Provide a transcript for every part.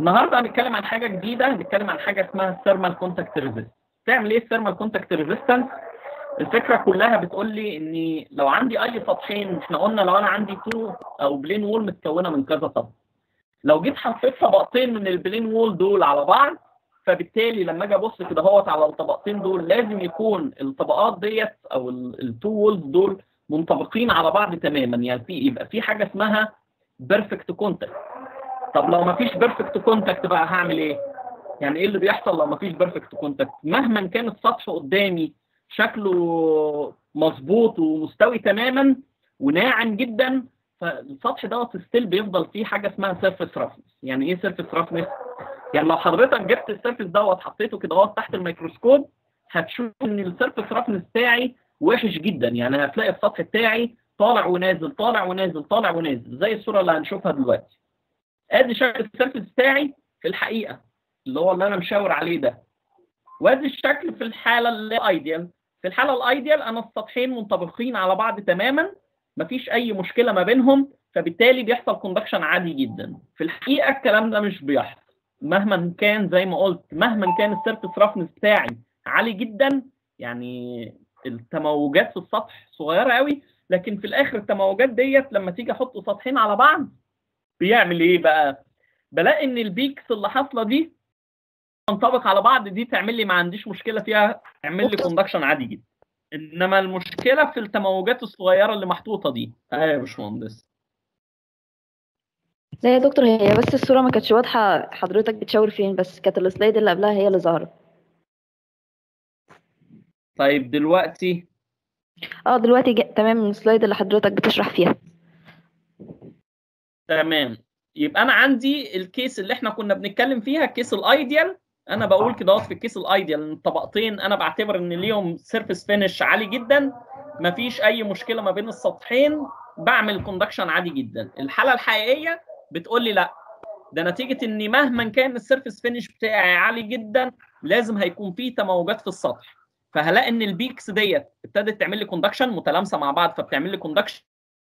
النهارده هنتكلم عن حاجه جديده هنتكلم عن حاجه اسمها الثيرمال كونتاكت ريزيست تعمل ايه الثيرمال كونتاكت ريزيستنس الفكره كلها بتقول لي ان لو عندي اي سطحين احنا قلنا لو انا عندي تو او بلين وول متكونه من كذا طبق لو جيت حطيت طبقتين من البلين وول دول على بعض فبالتالي لما اجي ابص كده اهوت على الطبقتين دول لازم يكون الطبقات ديت او التو وولز دول منطبقين على بعض تماما يعني في يبقى في حاجه اسمها بيرفكت كونتاكت طب لو ما فيش بيرفكت كونتاكت بقى هعمل ايه؟ يعني ايه اللي بيحصل لو ما فيش بيرفكت كونتاكت؟ مهما كان السطح قدامي شكله مظبوط ومستوي تماما وناعم جدا فالسطح دوت ستيل بيفضل فيه حاجه اسمها سيرفيس رفنس يعني ايه سيرفيس رفنس يعني لو حضرتك جبت السيرفيس دوت حطيته كده اهو تحت الميكروسكوب هتشوف ان السيرفيس رفنس بتاعي وحش جدا يعني هتلاقي السطح بتاعي طالع ونازل طالع ونازل طالع ونازل زي الصوره اللي هنشوفها دلوقتي ادي شكل السيرفيس بتاعي في الحقيقه اللي هو اللي انا مشاور عليه ده وادي الشكل في الحاله اللي ايديال في الحاله الايديال انا السطحين منطبقين على بعض تماما مفيش اي مشكله ما بينهم فبالتالي بيحصل كوندكشن عادي جدا في الحقيقه الكلام ده مش بيحصل مهما كان زي ما قلت مهما كان السيرفيس رفنس بتاعي عالي جدا يعني التموجات في السطح صغيره قوي لكن في الاخر التموجات ديت لما تيجي احط سطحين على بعض بيعمل ايه بقى بلاقي ان البيكس اللي حاصله دي تنطبق على بعض دي تعمل لي ما عنديش مشكله فيها تعمل لي كوندكشن عادي جدا انما المشكله في التموجات الصغيره اللي محطوطه دي ايوه يا باشمهندس لا يا دكتور هي بس الصورة ما كانتش واضحة حضرتك بتشاور فين بس كانت السلايد اللي قبلها هي اللي ظهرت طيب دلوقتي اه دلوقتي جا... تمام السلايد اللي حضرتك بتشرح فيها تمام يبقى انا عندي الكيس اللي احنا كنا بنتكلم فيها الكيس الايديال انا بقول كده في الكيس الايديال ان الطبقتين انا بعتبر ان ليهم سيرفيس فينش عالي جدا مفيش اي مشكله ما بين السطحين بعمل كوندكشن عادي جدا الحاله الحقيقيه بتقول لي لا ده نتيجه ان مهما كان السيرفيس فينش بتاعي عالي جدا لازم هيكون فيه تموجات في السطح فهلاقي ان البيكس ديت ابتدت تعمل لي كوندكشن متلامسه مع بعض فبتعمل لي كوندكشن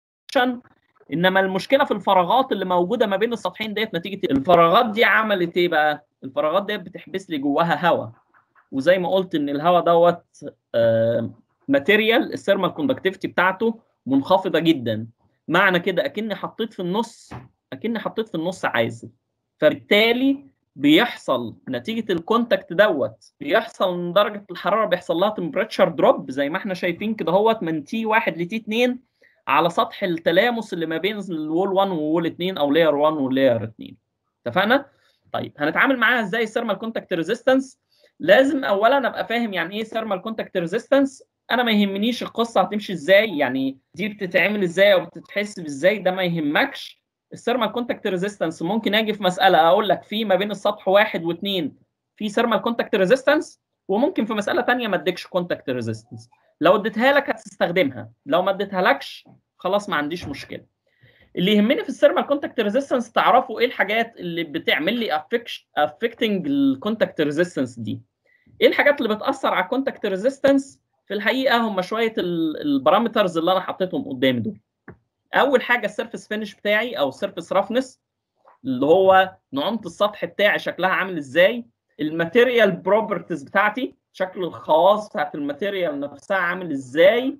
انما المشكله في الفراغات اللي موجوده ما بين السطحين ديت نتيجه الفراغات دي عملت ايه بقى الفراغات ديت بتحبس لي جواها هواء وزي ما قلت ان الهواء دوت آه ماتيريال الثيرمال كوندكتيفيتي بتاعته منخفضه جدا معنى كده اكني حطيت في النص اكني حطيت في النص عازل فبالتالي بيحصل نتيجه الكونتاكت دوت بيحصل من درجه الحراره بيحصل لها تمبريتشر دروب زي ما احنا شايفين كده اهوت من تي 1 لتي 2 على سطح التلامس اللي ما بين الوول 1 ووول 2 او لاير 1 ولاير 2 اتفقنا؟ طيب هنتعامل معاها ازاي الثيرمال كونتاكت ريزيستنس لازم اولا ابقى فاهم يعني ايه ثيرمال كونتاكت ريزيستنس انا ما يهمنيش القصه هتمشي ازاي يعني دي بتتعمل ازاي او بتتحسب ازاي ده ما يهمكش الثيرمال كونتاكت ريزيستنس ممكن اجي في مساله اقول لك في ما بين السطح واحد واثنين في ثيرمال كونتاكت ريزيستنس وممكن في مساله ثانيه ما اديكش كونتاكت ريزيستنس لو اديتها لك هتستخدمها لو ما اديتها لكش خلاص ما عنديش مشكله اللي يهمني في الثيرمال كونتاكت ريزيستنس تعرفوا ايه الحاجات اللي بتعمل لي افكتنج الكونتاكت ريزيستنس دي ايه الحاجات اللي بتاثر على الكونتاكت ريزيستنس في الحقيقه هم شويه البارامترز اللي انا حطيتهم قدامي دول اول حاجه السيرفيس فينش بتاعي او السيرفيس رفنس اللي هو نعومه السطح بتاعي شكلها عامل ازاي الماتيريال بروبرتيز بتاعتي شكل الخواص بتاعت الماتيريال نفسها عامل ازاي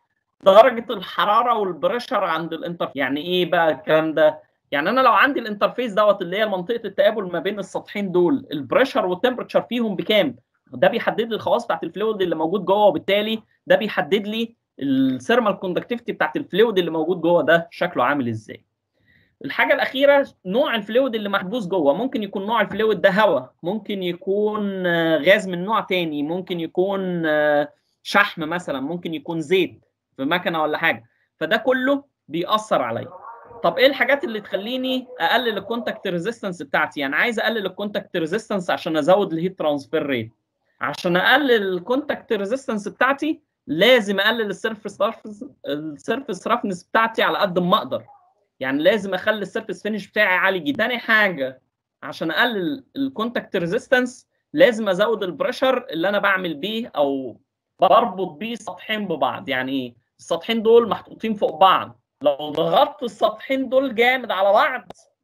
درجه الحراره والبريشر عند الانتر يعني ايه بقى الكلام ده يعني انا لو عندي الانترفيس دوت اللي هي منطقه التقابل ما بين السطحين دول البريشر والتمبرتشر فيهم بكام ده بيحدد لي الخواص بتاعت الفلويد اللي موجود جوه وبالتالي ده بيحدد لي الثيرمال كوندكتيفيتي بتاعت الفلويد اللي موجود جوه ده شكله عامل ازاي الحاجه الاخيره نوع الفلويد اللي محبوس جوه ممكن يكون نوع الفلويد ده هواء ممكن يكون غاز من نوع تاني ممكن يكون شحم مثلا ممكن يكون زيت في مكنه ولا حاجه فده كله بيأثر عليا طب ايه الحاجات اللي تخليني اقلل الكونتاكت ريزيستنس بتاعتي يعني عايز اقلل الكونتاكت ريزيستنس عشان ازود الهيت ترانسفير ريت عشان اقلل الكونتاكت ريزيستنس بتاعتي لازم اقلل السيرفيس رفنس السيرفيس رفنس بتاعتي على قد ما اقدر يعني لازم اخلي السيرفيس فينش بتاعي عالي جدا تاني حاجه عشان اقلل الكونتاكت ريزيستنس لازم ازود البريشر اللي انا بعمل بيه او بربط بيه سطحين ببعض يعني ايه السطحين دول محطوطين فوق بعض لو ضغطت السطحين دول جامد على بعض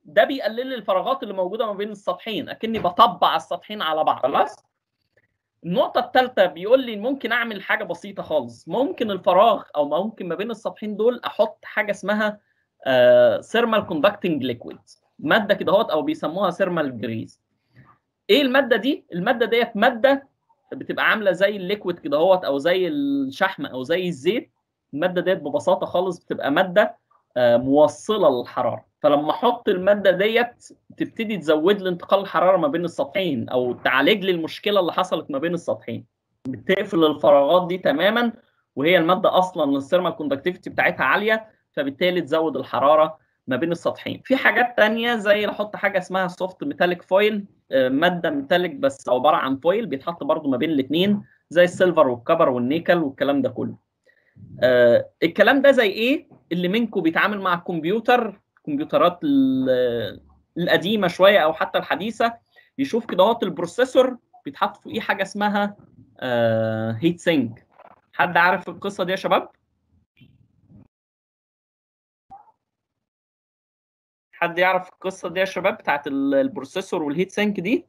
ده بيقلل لي الفراغات اللي موجوده ما بين السطحين اكني بطبع السطحين على بعض خلاص النقطة الثالثة بيقول لي ممكن أعمل حاجة بسيطة خالص، ممكن الفراغ أو ممكن ما بين السطحين دول أحط حاجة اسمها ثيرمال كوندكتنج ليكويد، مادة كده اهوت أو بيسموها ثيرمال جريز. إيه المادة دي؟ المادة ديت مادة بتبقى عاملة زي الليكويد كده اهوت أو زي الشحم أو زي الزيت، المادة ديت ببساطة خالص بتبقى مادة موصلة للحرارة، فلما أحط المادة ديت تبتدي تزود لي انتقال الحراره ما بين السطحين او تعالج لي المشكله اللي حصلت ما بين السطحين بتقفل الفراغات دي تماما وهي الماده اصلا الثيرمال كوندكتيفيتي بتاعتها عاليه فبالتالي تزود الحراره ما بين السطحين في حاجات تانية زي نحط حاجه اسمها سوفت ميتاليك فويل ماده ميتاليك بس عباره عن فويل بيتحط برضو ما بين الاثنين زي السيلفر والكبر والنيكل والكلام ده كله آه الكلام ده زي ايه اللي منكم بيتعامل مع الكمبيوتر الكمبيوترات القديمه شويه او حتى الحديثه يشوف كده اهوت البروسيسور بيتحط فوقيه حاجه اسمها آه هيت سينك حد عارف القصه دي يا شباب حد يعرف القصه دي يا شباب بتاعت البروسيسور والهيت سينك دي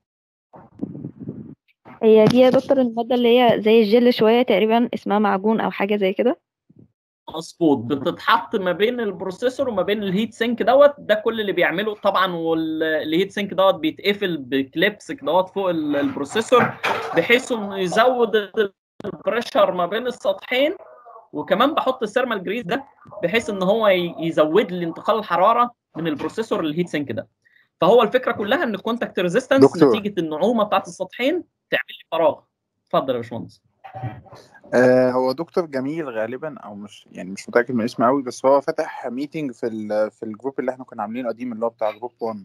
هي دي يا دكتور المادة اللي هي زي الجل شوية تقريبا اسمها معجون أو حاجة زي كده مظبوط بتتحط ما بين البروسيسور وما بين الهيت سينك دوت ده كل اللي بيعمله طبعا والهيت سينك دوت بيتقفل بكليبس دوت فوق البروسيسور بحيث انه يزود البريشر ما بين السطحين وكمان بحط الثيرمال جريز ده بحيث ان هو يزود لي انتقال الحراره من البروسيسور للهيت سينك ده فهو الفكره كلها ان الكونتاكت ريزيستنس نتيجه النعومه بتاعت السطحين تعمل لي فراغ اتفضل يا باشمهندس آه هو دكتور جميل غالبا او مش يعني مش متاكد من اسمه قوي بس هو فتح ميتنج في ال في الجروب اللي احنا كنا عاملينه قديم اللي هو بتاع جروب 1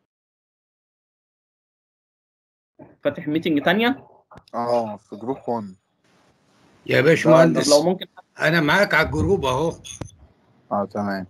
فاتح ميتنج تانية اه في جروب 1 يا باشمهندس لو ممكن انا معاك على الجروب اهو اه تمام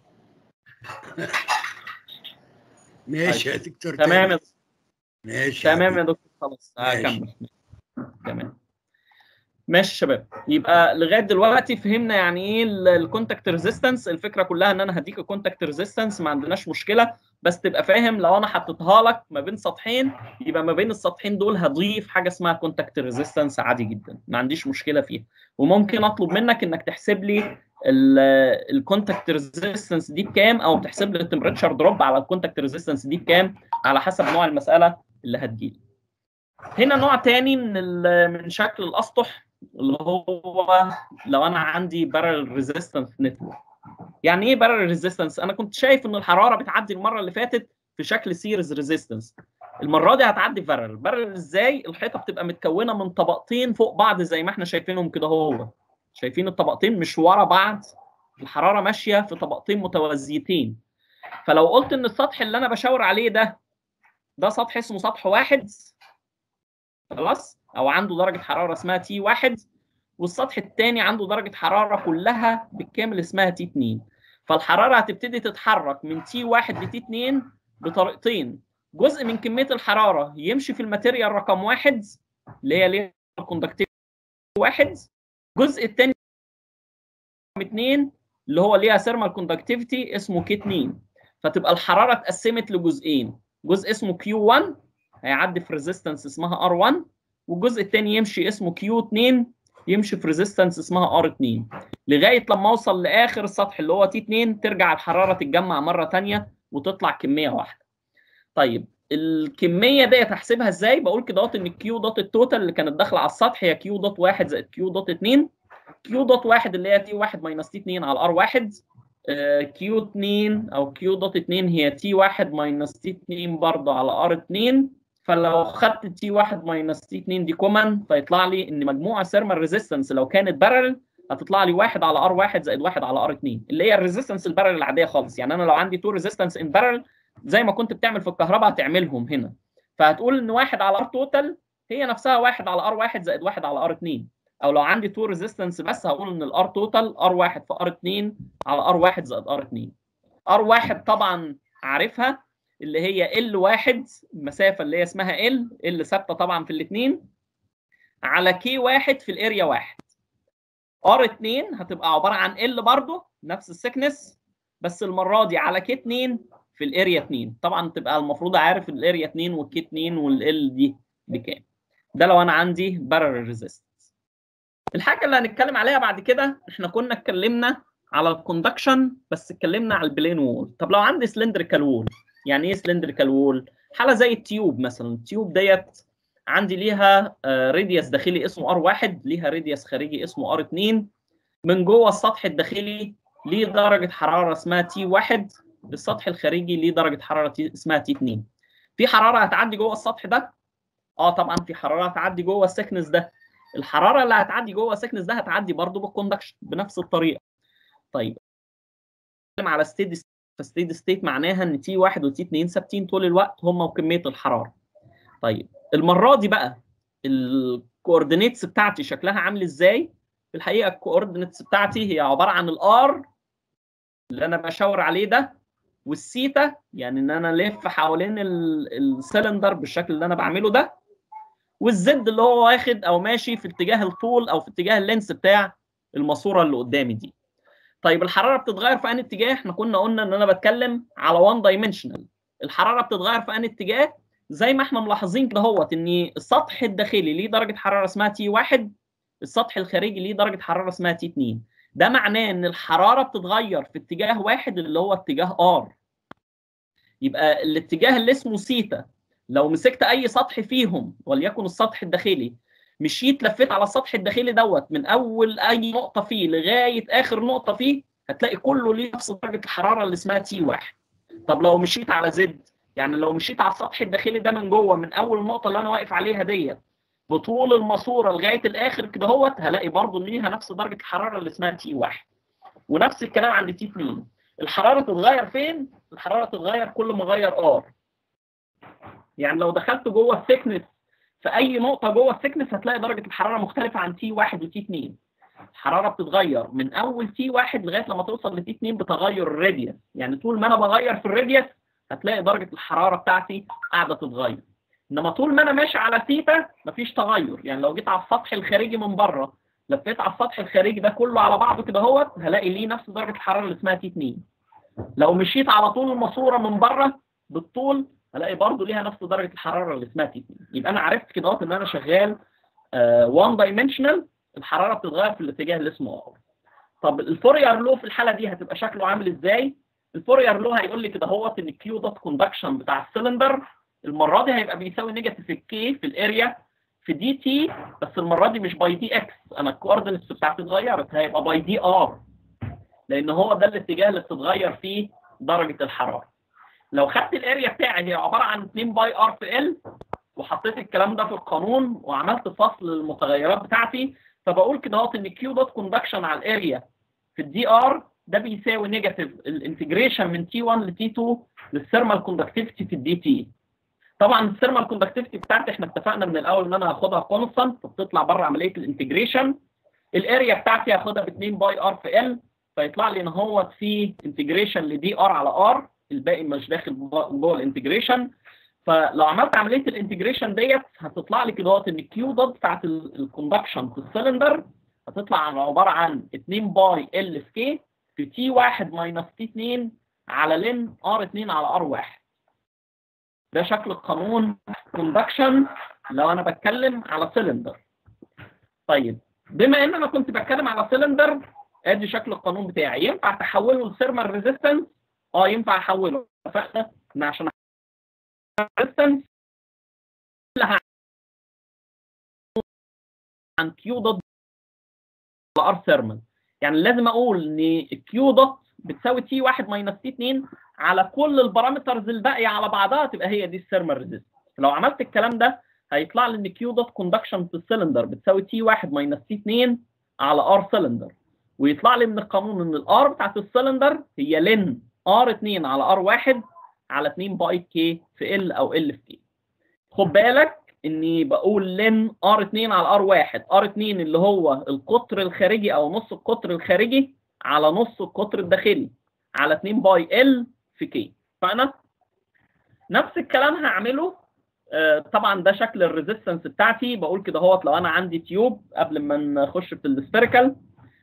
ماشي يا دكتور تمام يا دكتور ماشي تمام يا دكتور خلاص ماشي. هكمل تمام ماشي يا شباب يبقى لغايه دلوقتي فهمنا يعني ايه الكونتاكت ريزيستنس الفكره كلها ان انا هديك الكونتاكت ريزيستنس ما عندناش مشكله بس تبقى فاهم لو انا حطيتها لك ما بين سطحين يبقى ما بين السطحين دول هضيف حاجه اسمها كونتاكت ريزيستنس عادي جدا ما عنديش مشكله فيها وممكن اطلب منك انك تحسب لي الكونتاكت ريزيستنس دي بكام او تحسب لي التمبريتشر دروب على الكونتاكت ريزيستنس دي بكام على حسب نوع المساله اللي هتجيلي هنا نوع تاني من ال- من شكل الاسطح اللي هو لو انا عندي بارل ريزيستنس نتورك يعني ايه بارل ريزيستنس انا كنت شايف ان الحراره بتعدي المره اللي فاتت في شكل سيريز ريزيستنس المره دي هتعدي بارل بارل ازاي الحيطه بتبقى متكونه من طبقتين فوق بعض زي ما احنا شايفينهم كده هو شايفين الطبقتين مش ورا بعض الحراره ماشيه في طبقتين متوازيتين فلو قلت ان السطح اللي انا بشاور عليه ده ده سطح اسمه سطح واحد خلاص او عنده درجه حراره اسمها تي واحد والسطح الثاني عنده درجه حراره كلها بالكامل اسمها تي 2 فالحراره هتبتدي تتحرك من تي واحد لتي 2 بطريقتين جزء من كميه الحراره يمشي في الماتيريال رقم واحد اللي هي ليه الكوندكتيف واحد الجزء الثاني رقم اثنين اللي هو ليها ثيرمال كوندكتيفيتي اسمه كي 2 فتبقى الحراره اتقسمت لجزئين جزء اسمه كيو 1 هيعدي في ريزيستنس اسمها ار 1 والجزء الثاني يمشي اسمه كيو 2 يمشي في ريزيستنس اسمها ار 2 لغايه لما اوصل لاخر السطح اللي هو تي 2 ترجع الحراره تتجمع مره ثانيه وتطلع كميه واحده. طيب الكميه ديت هحسبها ازاي؟ بقول كده اهوت ان الكيو دوت التوتال اللي كانت داخله على السطح هي كيو دوت 1 زائد كيو دوت 2 كيو دوت 1 اللي هي تي 1 ماينس تي 2 على ار 1 كيو 2 او كيو دوت 2 هي تي 1 ماينس تي 2 برضه على ار 2 فلو خدت تي 1 ماينس تي 2 دي كومن فيطلع لي ان مجموع الثيرمال ريزيستنس لو كانت بارل هتطلع لي 1 على ار 1 زائد 1 على ار 2 اللي هي الريزيستنس البارل العاديه خالص يعني انا لو عندي تو ريزيستنس ان بارل زي ما كنت بتعمل في الكهرباء هتعملهم هنا فهتقول ان 1 على ار توتال هي نفسها 1 على ار 1 زائد 1 على ار 2 او لو عندي تو ريزيستنس بس هقول ان الار توتال ار 1 في ار 2 على ار 1 زائد ار 2 ار 1 طبعا عارفها اللي هي ال 1 المسافه اللي هي اسمها ال ال ثابته طبعا في الاثنين على كي 1 في الاريا 1 ار 2 هتبقى عباره عن ال برضه نفس السكنس بس المره دي على كي 2 في الاريا 2 طبعا تبقى المفروض عارف الاريا 2 والكي 2 والال دي بكام ده لو انا عندي بارل ريزيستنس الحاجه اللي هنتكلم عليها بعد كده احنا كنا اتكلمنا على الكوندكشن بس اتكلمنا على البلين وول طب لو عندي سلندريكال وول يعني ايه سلندريكال وول حاله زي التيوب مثلا التيوب ديت عندي ليها راديوس داخلي اسمه ار 1 ليها راديوس خارجي اسمه ار 2 من جوه السطح الداخلي ليه درجه حراره اسمها تي 1 السطح الخارجي ليه درجه حراره تي اسمها تي 2 في حراره هتعدي جوه السطح ده اه طبعا في حراره هتعدي جوه السكنس ده الحراره اللي هتعدي جوه السكنس ده هتعدي برضه بالكوندكشن بنفس الطريقه طيب نتكلم على ستيدي فستيدي ستيت معناها ان تي 1 وتي 2 ثابتين طول الوقت هم وكميه الحراره طيب المره دي بقى الكوردينيتس بتاعتي شكلها عامل ازاي في الحقيقه الكوردينيتس بتاعتي هي عباره عن الار اللي انا بشاور عليه ده والسيتا يعني ان انا الف حوالين السلندر بالشكل اللي انا بعمله ده والزد اللي هو واخد او ماشي في اتجاه الطول او في اتجاه اللينس بتاع الماسوره اللي قدامي دي طيب الحراره بتتغير في انهي اتجاه احنا كنا قلنا ان انا بتكلم على 1 دايمنشنال الحراره بتتغير في انهي اتجاه زي ما احنا ملاحظين كده هوت ان السطح الداخلي ليه درجه حراره اسمها تي 1 السطح الخارجي ليه درجه حراره اسمها تي 2 ده معناه ان الحراره بتتغير في اتجاه واحد اللي هو اتجاه ار يبقى الاتجاه اللي اسمه سيتا لو مسكت اي سطح فيهم وليكن السطح الداخلي مشيت لفيت على السطح الداخلي دوت من اول اي نقطه فيه لغايه اخر نقطه فيه هتلاقي كله ليه نفس درجه الحراره اللي اسمها تي 1 طب لو مشيت على زد يعني لو مشيت على السطح الداخلي ده من جوه من اول النقطه اللي انا واقف عليها ديت بطول الماسوره لغايه الاخر كده اهوت هلاقي برضه ليها نفس درجه الحراره اللي اسمها تي 1 ونفس الكلام عند تي 2 الحراره تتغير فين؟ الحراره تتغير كل ما اغير ار يعني لو دخلت جوه الثيكنس في اي نقطه جوه الثيكنس هتلاقي درجه الحراره مختلفه عن تي 1 وتي 2 الحراره بتتغير من اول تي 1 لغايه لما توصل لتي 2 بتغير الراديوس يعني طول ما انا بغير في الراديوس هتلاقي درجه الحراره بتاعتي قاعده تتغير انما طول ما انا ماشي على ثيتا مفيش تغير يعني لو جيت على السطح الخارجي من بره لفيت على السطح الخارجي ده كله على بعضه كده اهوت هلاقي ليه نفس درجه الحراره اللي اسمها تي 2 لو مشيت على طول الماسوره من بره بالطول هلاقي برضه ليها نفس درجه الحراره اللي اسمها تي 2 يبقى انا عرفت كده ان انا شغال 1 دايمنشنال الحراره بتتغير في الاتجاه اللي اسمه ار طب الفورير لو في الحاله دي هتبقى شكله عامل ازاي الفورير لو هيقول لي كده اهوت ان الكيو دوت كوندكشن بتاع السلندر المره دي هيبقى بيساوي نيجاتيف الكي في الاريا في دي تي بس المره دي مش باي دي اكس انا الكوردينتس بتاعتي اتغيرت هيبقى باي دي ار لان هو ده الاتجاه اللي بتتغير فيه درجه الحراره لو خدت الاريا بتاعي هي عباره عن 2 باي ار في ال وحطيت الكلام ده في القانون وعملت فصل للمتغيرات بتاعتي فبقول كده اهوت ان كيو دوت كوندكشن على الاريا في الدي ار ده بيساوي نيجاتيف الانتجريشن من تي 1 لتي 2 للثيرمال كوندكتيفيتي في الدي تي طبعا الثيرمال كوندكتيفيتي بتاعتي احنا اتفقنا من الاول ان انا هاخدها كونستانت فبتطلع بره عمليه الانتجريشن الاريا بتاعتي هاخدها ب 2 باي ار في ال فيطلع لي ان هو في انتجريشن لدي ار على ار الباقي مش داخل جوه الانتجريشن فلو عملت عمليه الانتجريشن ديت هتطلع لي كده ان الكيو دوت بتاعت الكوندكشن في السلندر هتطلع عباره عن 2 باي ال في كي في تي 1 ماينس تي 2 على لن ار 2 على ار 1 ده شكل القانون كوندكشن لو انا بتكلم على سلندر طيب بما ان انا كنت بتكلم على سلندر ادي شكل القانون بتاعي ينفع تحوله لثيرمال ريزيستنس اه ينفع احوله اتفقنا ان عشان ريزيستنس عن كيو دوت ار ثيرمال يعني لازم اقول ان الكيو دوت بتساوي تي 1 ماينس تي 2 على كل البارامترز الباقيه على بعضها تبقى هي دي الثيرمال ريزيستنس لو عملت الكلام ده هيطلع لي ان كيو دوت كوندكشن في السلندر بتساوي تي 1 ماينس تي 2 على ار سلندر ويطلع لي من القانون ان الار بتاعت السلندر هي لن ار 2 على ار 1 على 2 باي كي في ال او ال في كي خد بالك اني بقول لن ار 2 على ار 1 ار 2 اللي هو القطر الخارجي او نص القطر الخارجي على نص القطر الداخلي على 2 باي ال في كي فانا نفس الكلام هعمله آه طبعا ده شكل الريزيستنس بتاعتي بقول كده اهوت لو انا عندي تيوب قبل ما نخش في السفيريكال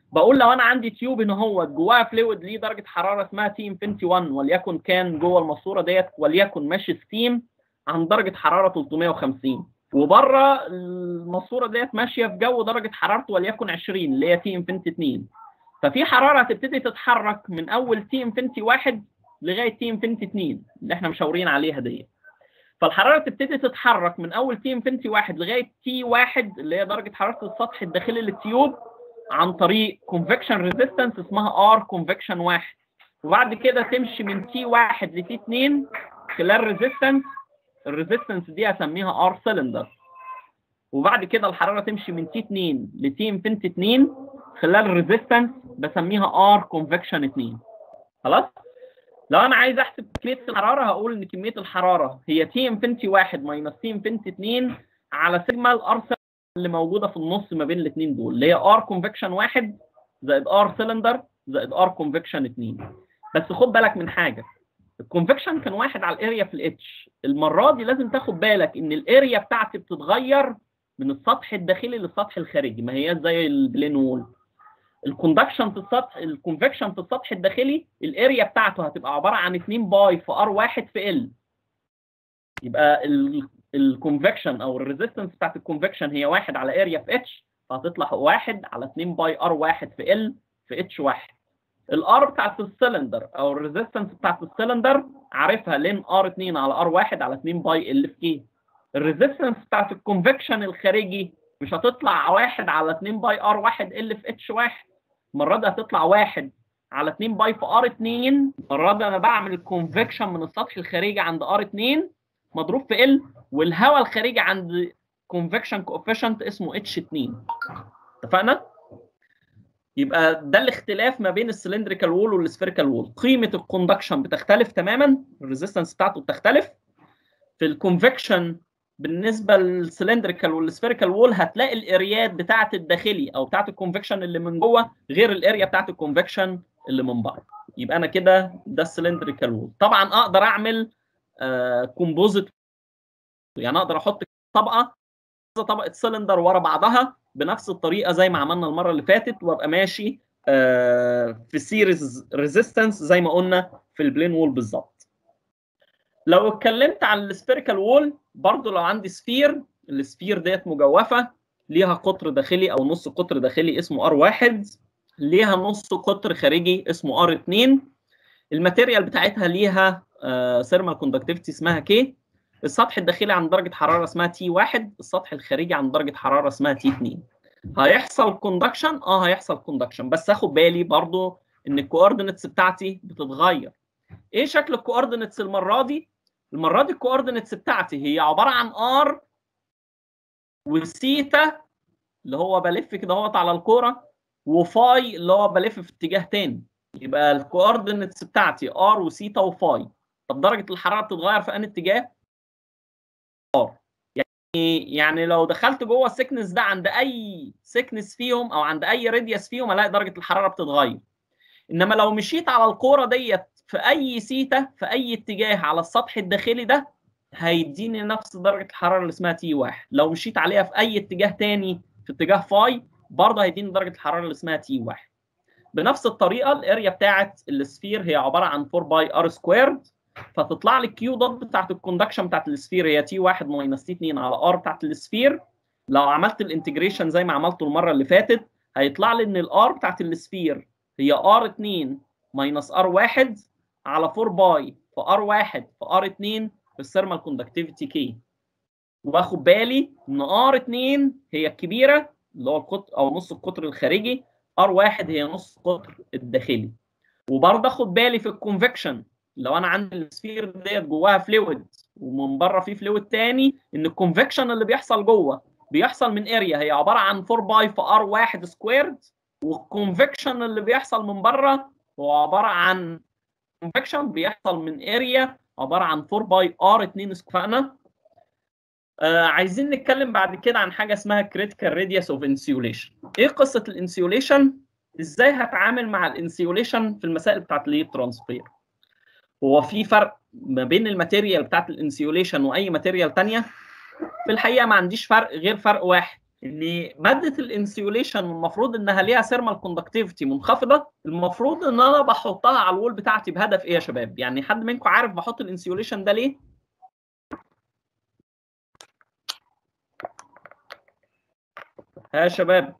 بقول لو انا عندي تيوب ان هو جواها فلويد ليه درجه حراره اسمها تي انفينيتي 1 وليكن كان جوه الماسوره ديت وليكن ماشي ستيم عن درجه حراره 350 وبره الماسوره ديت ماشيه في جو درجه حرارته وليكن 20 اللي هي تي انفينيتي 2 ففي حراره هتبتدي تتحرك من اول تي انفينيتي 1 لغايه تي انفينيتي 2 اللي احنا مشاورين عليها ديت فالحراره تبتدي تتحرك من اول تي انفينيتي 1 لغايه تي 1 اللي هي درجه حراره السطح الداخلي للتيوب عن طريق كونفكشن ريزيستنس اسمها ار كونفكشن 1 وبعد كده تمشي من تي 1 لتي 2 خلال ريزيستنس الريزيستنس دي هسميها ار سيلندر وبعد كده الحراره تمشي من تي 2 لتي انفينيتي 2 خلال الريزيستنس بسميها ار كونفكشن 2 خلاص لو انا عايز احسب كميه الحراره هقول ان كميه الحراره هي تي انفينيتي 1 ماينس تي انفينيتي 2 على سيجما الار اللي موجوده في النص ما بين الاثنين دول اللي هي ار كونفكشن 1 زائد ار سيلندر زائد ار كونفكشن 2 بس خد بالك من حاجه الكونفكشن كان واحد على الاريا في الاتش المره دي لازم تاخد بالك ان الاريا بتاعتي بتتغير من السطح الداخلي للسطح الخارجي ما هي زي البلين وول الكوندكشن في السطح الكونفكشن في السطح الداخلي الاريا بتاعته هتبقى عباره عن 2 باي في ار 1 في ال يبقى الكونفكشن او الريزيستنس بتاعت الكونفكشن هي 1 على اريا في اتش فهتطلع 1 على 2 باي ار 1 في ال في اتش 1 الار بتاعت السلندر او الريزيستنس بتاعت السلندر عارفها لين ار 2 على ار 1 على 2 باي ال في كي الريزيستنس بتاعت الكونفكشن الخارجي مش هتطلع 1 على 2 باي ار 1 ال في اتش 1 المره دي هتطلع 1 على 2 باي في ار 2 المره دي انا بعمل الكونفكشن من السطح الخارجي عند ار 2 مضروب في ال والهواء الخارجي عند كونفكشن كوفيشنت اسمه اتش 2 اتفقنا؟ يبقى ده الاختلاف ما بين السلندريكال وول والسفيريكال وول قيمه الكوندكشن بتختلف تماما الريزيستنس بتاعته بتختلف في الكونفكشن بالنسبه للسلندريكال والسفيريكال وول هتلاقي الاريات بتاعه الداخلي او بتاعه الكونفكشن اللي من جوه غير الاريا بتاعه الكونفكشن اللي من بره يبقى انا كده ده السلندريكال وول طبعا اقدر اعمل كومبوزيت آه يعني اقدر احط طبقه طبقه سلندر ورا بعضها بنفس الطريقه زي ما عملنا المره اللي فاتت وابقى ماشي آه في سيريز ريزيستنس زي ما قلنا في البلين وول بالظبط لو اتكلمت عن السفيريكال وول برضو لو عندي سفير السفير ديت مجوفه ليها قطر داخلي او نص قطر داخلي اسمه ار 1 ليها نص قطر خارجي اسمه ار 2 الماتيريال بتاعتها ليها ثيرمال كوندكتيفيتي اسمها كي السطح الداخلي عند درجه حراره اسمها تي 1 السطح الخارجي عند درجه حراره اسمها تي 2 هيحصل كوندكشن اه هيحصل كوندكشن بس اخد بالي برضو ان الكوردينتس بتاعتي بتتغير ايه شكل الكوردينتس المره دي المره دي الكوردينتس بتاعتي هي عباره عن ار وسيتا اللي هو بلف كده اهوت على الكوره وفاي اللي هو بلف في اتجاه تاني يبقى الكوردينتس بتاعتي ار وسيتا وفاي طب درجه الحراره بتتغير في انهي اتجاه ار يعني يعني لو دخلت جوه السكنس ده عند اي سكنس فيهم او عند اي راديوس فيهم الاقي درجه الحراره بتتغير انما لو مشيت على الكوره ديت في اي سيتا في اي اتجاه على السطح الداخلي ده هيديني نفس درجه الحراره اللي اسمها تي 1 لو مشيت عليها في اي اتجاه تاني في اتجاه فاي برضه هيديني درجه الحراره اللي اسمها تي 1 بنفس الطريقه الاريا بتاعت السفير هي عباره عن 4 باي ار سكويرد فتطلع لي الكيو دوت بتاعت الكوندكشن بتاعت السفير هي تي 1 ماينس تي 2 على ار بتاعت السفير لو عملت الانتجريشن زي ما عملته المره اللي فاتت هيطلع لي ان الار بتاعت السفير هي ار 2 ماينس ار 1 على 4 باي في ار 1 في ار 2 في الثيرمال كوندكتيفيتي كي واخد بالي ان ار 2 هي الكبيره اللي هو القطر او نص القطر الخارجي ار 1 هي نص القطر الداخلي وبرضه اخد بالي في الكونفكشن لو انا عندي السفير ديت جواها فلويد ومن بره في فلويد تاني ان الكونفكشن اللي بيحصل جوه بيحصل من اريا هي عباره عن 4 باي في ار 1 سكويرد والكونفكشن اللي بيحصل من بره هو عباره عن كونفكشن بيحصل من اريا عباره عن 4 باي ار 2 سكوير آه عايزين نتكلم بعد كده عن حاجه اسمها كريتيكال راديوس اوف انسيوليشن ايه قصه الانسيوليشن ازاي هتعامل مع الانسيوليشن في المسائل بتاعت الليد ترانسفير هو في فرق ما بين الماتيريال بتاعت الانسيوليشن واي ماتيريال تانية في الحقيقه ما عنديش فرق غير فرق واحد ان ماده الانسيوليشن المفروض انها ليها ثيرمال كوندكتيفيتي منخفضه المفروض ان انا بحطها على الوول بتاعتي بهدف ايه يا شباب يعني حد منكم عارف بحط الانسيوليشن ده ليه ها يا شباب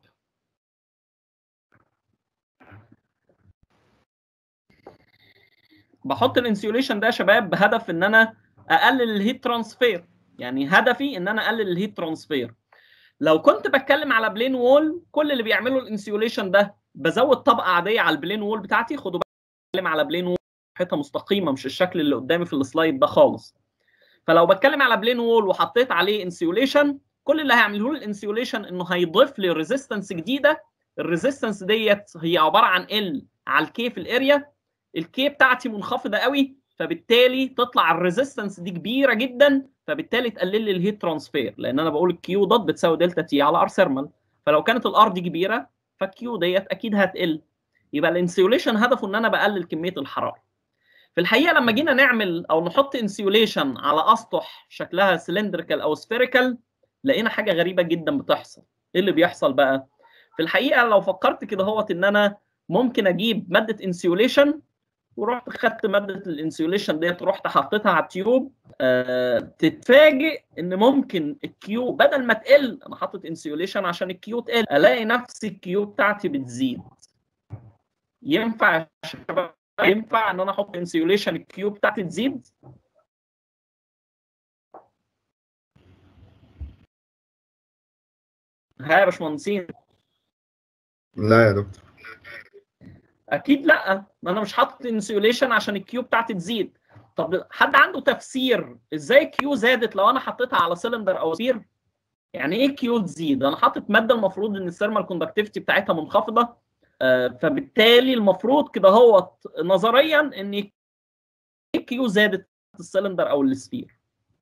بحط الانسيوليشن ده يا شباب بهدف ان انا اقلل الهيت ترانسفير يعني هدفي ان انا اقلل الهيت ترانسفير لو كنت بتكلم على بلين وول كل اللي بيعمله الانسيوليشن ده بزود طبقه عاديه على البلين وول بتاعتي خدوا بالكم بتكلم على بلين وول حيطه مستقيمه مش الشكل اللي قدامي في السلايد ده خالص فلو بتكلم على بلين وول وحطيت عليه انسيوليشن كل اللي هيعمله لي الانسيوليشن انه هيضيف لي ريزيستنس جديده الريزيستنس ديت هي عباره عن ال على الكي في الاريا الكي بتاعتي منخفضه قوي فبالتالي تطلع الريزيستنس دي كبيره جدا فبالتالي تقلل لي الهيت ترانسفير لان انا بقول الكيو دوت بتساوي دلتا تي على ار ثيرمال فلو كانت الار دي كبيره فالكيو ديت اكيد هتقل يبقى الانسيوليشن هدفه ان انا بقلل كميه الحراره في الحقيقه لما جينا نعمل او نحط انسيوليشن على اسطح شكلها سلندريكال او سفيريكال لقينا حاجه غريبه جدا بتحصل ايه اللي بيحصل بقى في الحقيقه لو فكرت كده هوت ان انا ممكن اجيب ماده انسيوليشن ورحت خدت ماده الانسيوليشن ديت رحت حطيتها على التيوب أه تتفاجئ ان ممكن الكيو بدل ما تقل انا حاطط انسيوليشن عشان الكيو تقل الاقي نفس الكيو بتاعتي بتزيد ينفع يا شباب ينفع ان انا احط انسيوليشن الكيو بتاعتي تزيد ها يا باشمهندسين لا يا دكتور اكيد لا ما انا مش حاطط انسيوليشن عشان الكيو بتاعتي تزيد طب حد عنده تفسير ازاي كيو زادت لو انا حطيتها على سلندر او سبير يعني ايه كيو تزيد انا حاطط ماده المفروض ان الثيرمال كوندكتيفيتي بتاعتها منخفضه آه فبالتالي المفروض كده هو نظريا ان كيو زادت السلندر او السبير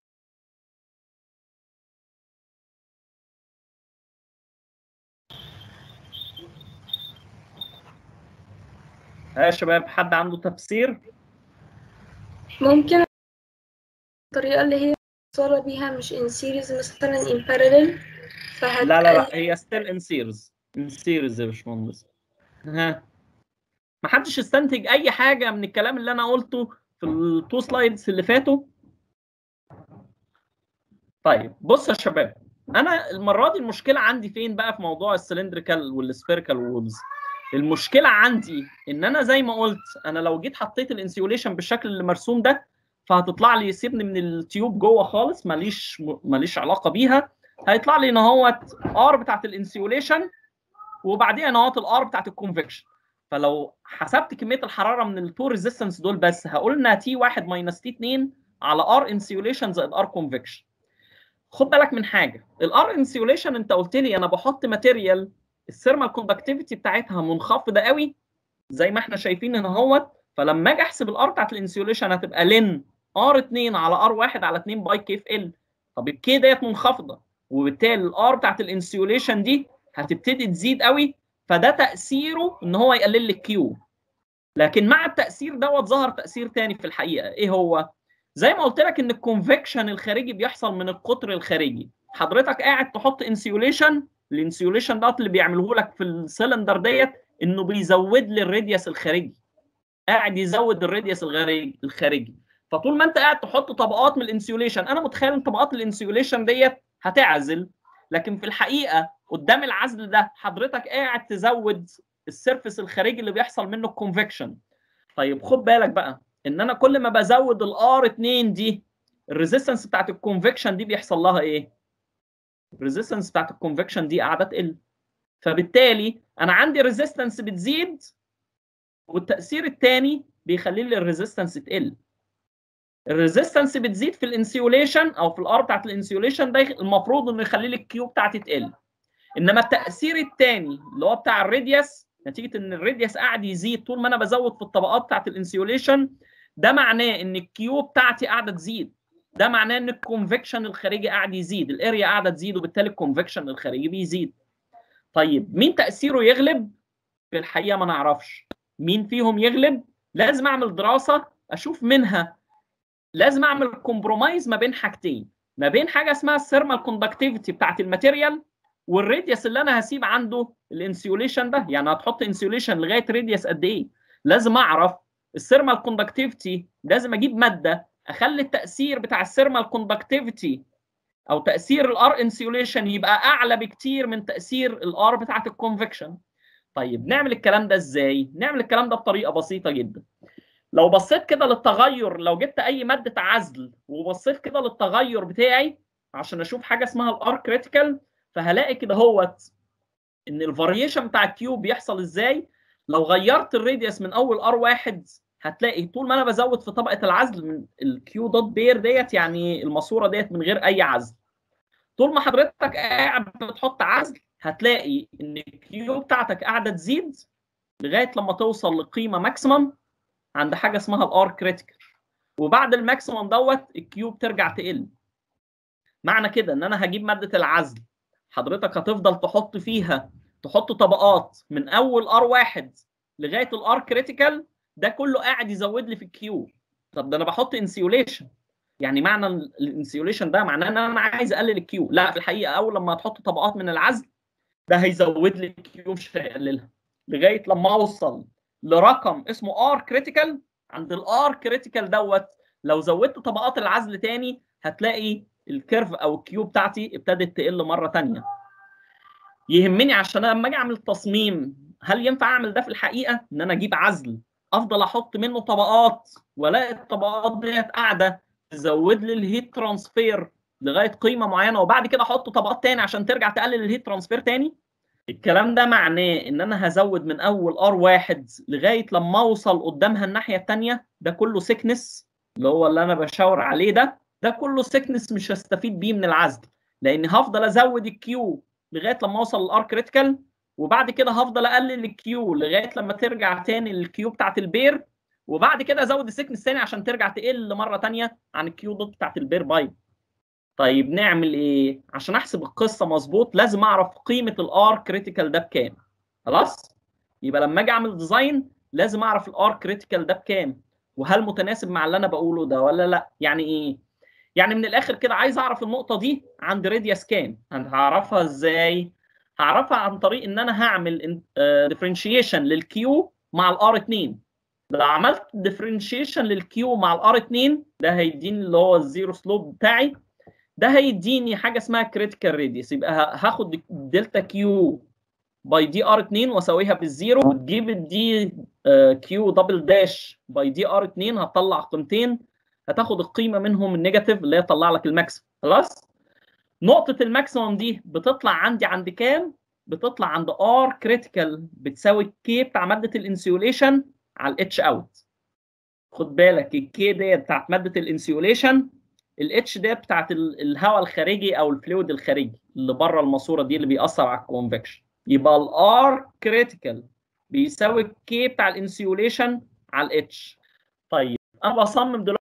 ها يا شباب حد عنده تفسير ممكن الطريقة اللي هي متصلة بيها مش in series مثلا in parallel فهت لا لا لا هي ستيل ان سيريز ان سيريز يا باشمهندس ها ما حدش استنتج اي حاجه من الكلام اللي انا قلته في التو سلايدز اللي فاتوا طيب بص يا شباب انا المره دي المشكله عندي فين بقى في موضوع السلندريكال والسفيريكال وولز المشكله عندي ان انا زي ما قلت انا لو جيت حطيت الانسيوليشن بالشكل اللي مرسوم ده فهتطلع لي يسيبني من التيوب جوه خالص ماليش ماليش علاقه بيها هيطلع لي ان هو ار بتاعت الانسيوليشن وبعديها ان هو الار بتاعت الكونفكشن فلو حسبت كميه الحراره من التو ريزيستنس دول بس هقول انها تي 1 ماينس تي 2 على ار انسيوليشن زائد ار كونفكشن خد بالك من حاجه الار انسيوليشن انت قلت لي انا بحط ماتيريال الثيرمال كوندكتيفيتي بتاعتها منخفضه قوي زي ما احنا شايفين هنا اهوت فلما اجي احسب الار بتاعت الانسيوليشن هتبقى لن ار 2 على ار 1 على 2 باي كيف ال طب الكي ديت منخفضه وبالتالي الار بتاعت الانسيوليشن دي هتبتدي تزيد قوي فده تاثيره ان هو يقلل لي الكيو لكن مع التاثير دوت ظهر تاثير تاني في الحقيقه ايه هو زي ما قلت لك ان الكونفكشن الخارجي بيحصل من القطر الخارجي حضرتك قاعد تحط انسيوليشن الانسيوليشن دوت اللي بيعمله لك في السلندر ديت انه بيزود لي الراديوس الخارجي قاعد يزود الراديوس الخارجي الخارجي فطول ما انت قاعد تحط طبقات من الانسيوليشن انا متخيل ان طبقات الانسيوليشن ديت هتعزل لكن في الحقيقه قدام العزل ده حضرتك قاعد تزود السيرفس الخارجي اللي بيحصل منه الكونفكشن طيب خد بالك بقى ان انا كل ما بزود الار 2 دي الريزيستنس بتاعت الكونفكشن دي بيحصل لها ايه الريزيستنس بتاعت الكونفكشن دي قاعده تقل فبالتالي انا عندي ريزيستنس بتزيد والتاثير الثاني بيخلي لي الريزيستنس تقل الريزيستنس بتزيد في الانسيوليشن او في الار بتاعت الانسيوليشن ده المفروض انه يخلي لي الكيو بتاعتي تقل انما التاثير الثاني اللي هو بتاع الراديوس نتيجه ان الراديوس قاعد يزيد طول ما انا بزود في الطبقات بتاعت الانسيوليشن ده معناه ان الكيو بتاعتي قاعده تزيد ده معناه ان الكونفكشن الخارجي قاعد يزيد الاريا قاعده تزيد وبالتالي الكونفكشن الخارجي بيزيد طيب مين تاثيره يغلب في الحقيقه ما نعرفش مين فيهم يغلب لازم اعمل دراسه اشوف منها لازم اعمل كومبرومايز ما بين حاجتين ما بين حاجه اسمها الثيرمال كوندكتيفيتي بتاعت الماتيريال والراديوس اللي انا هسيب عنده الانسيوليشن ده يعني هتحط انسيوليشن لغايه راديوس قد ايه لازم اعرف الثيرمال كوندكتيفيتي لازم اجيب ماده اخلي التاثير بتاع الثيرمال كوندكتيفيتي او تاثير الار انسيوليشن يبقى اعلى بكتير من تاثير الار بتاعه الكونفكشن طيب نعمل الكلام ده ازاي نعمل الكلام ده بطريقه بسيطه جدا لو بصيت كده للتغير لو جبت اي ماده عزل وبصيت كده للتغير بتاعي عشان اشوف حاجه اسمها الار كريتيكال فهلاقي كده هوت ان الفاريشن بتاع الكيو بيحصل ازاي لو غيرت الراديوس من اول ار واحد هتلاقي طول ما انا بزود في طبقه العزل من الكيو دوت بير ديت يعني الماسوره ديت من غير اي عزل طول ما حضرتك قاعد بتحط عزل هتلاقي ان الكيو بتاعتك قاعده تزيد لغايه لما توصل لقيمه ماكسيمم عند حاجه اسمها الار كريتيكال وبعد الماكسيمم دوت الكيو بترجع تقل معنى كده ان انا هجيب ماده العزل حضرتك هتفضل تحط فيها تحط طبقات من اول ار واحد لغايه الار كريتيكال ده كله قاعد يزود لي في الكيو طب ده انا بحط انسيوليشن يعني معنى الانسيوليشن ده معناه ان انا عايز اقلل الكيو لا في الحقيقه اول لما تحط طبقات من العزل ده هيزود لي الكيو مش هيقللها لغايه لما اوصل لرقم اسمه ار كريتيكال عند الار كريتيكال دوت لو زودت طبقات العزل تاني هتلاقي الكيرف او الكيو بتاعتي ابتدت تقل مره تانية يهمني عشان لما اجي اعمل تصميم هل ينفع اعمل ده في الحقيقه ان انا اجيب عزل افضل احط منه طبقات والاقي الطبقات ديت قاعده تزود لي الهيت ترانسفير لغايه قيمه معينه وبعد كده احط طبقات تاني عشان ترجع تقلل الهيت ترانسفير تاني الكلام ده معناه ان انا هزود من اول ار واحد لغايه لما اوصل قدامها الناحيه الثانيه ده كله سيكنس اللي هو اللي انا بشاور عليه ده ده كله سيكنس مش هستفيد بيه من العزل لان هفضل ازود الكيو لغايه لما اوصل للار كريتيكال وبعد كده هفضل اقلل الكيو لغايه لما ترجع تاني للكيو بتاعت البير وبعد كده ازود السيكنس تاني عشان ترجع تقل مره تانيه عن الكيو دوت بتاعت البير بايب طيب نعمل ايه عشان احسب القصه مظبوط لازم اعرف قيمه الار كريتيكال ده بكام خلاص يبقى لما اجي اعمل ديزاين لازم اعرف الار كريتيكال ده بكام وهل متناسب مع اللي انا بقوله ده ولا لا يعني ايه يعني من الاخر كده عايز اعرف النقطه دي عند راديوس كام هعرفها ازاي هعرفها عن طريق ان انا هعمل ديفرنشيشن للكيو مع الار 2 لو عملت ديفرنشيشن للكيو مع الار 2 ده هيديني اللي هو الزيرو سلوب بتاعي ده هيديني حاجه اسمها كريتيكال راديوس يبقى هاخد دلتا كيو باي دي ار 2 واساويها بالزيرو وتجيب الدي كيو دبل داش باي دي ار 2 هتطلع قيمتين هتاخد القيمه منهم النيجاتيف اللي هي تطلع لك الماكسيمم خلاص نقطه الماكسيمم دي بتطلع عندي عند كام بتطلع عند ار كريتيكال بتساوي الكي بتاع ماده الانسيوليشن على الاتش اوت خد بالك الكي ديت بتاعت ماده الانسيوليشن الاتش ديت بتاعت الهواء الخارجي او الفلويد الخارجي اللي بره الماسوره دي اللي بيأثر على الكونفكشن يبقى الار كريتيكال بيساوي الكي بتاع الانسيوليشن على الاتش طيب انا بصمم دلوقتي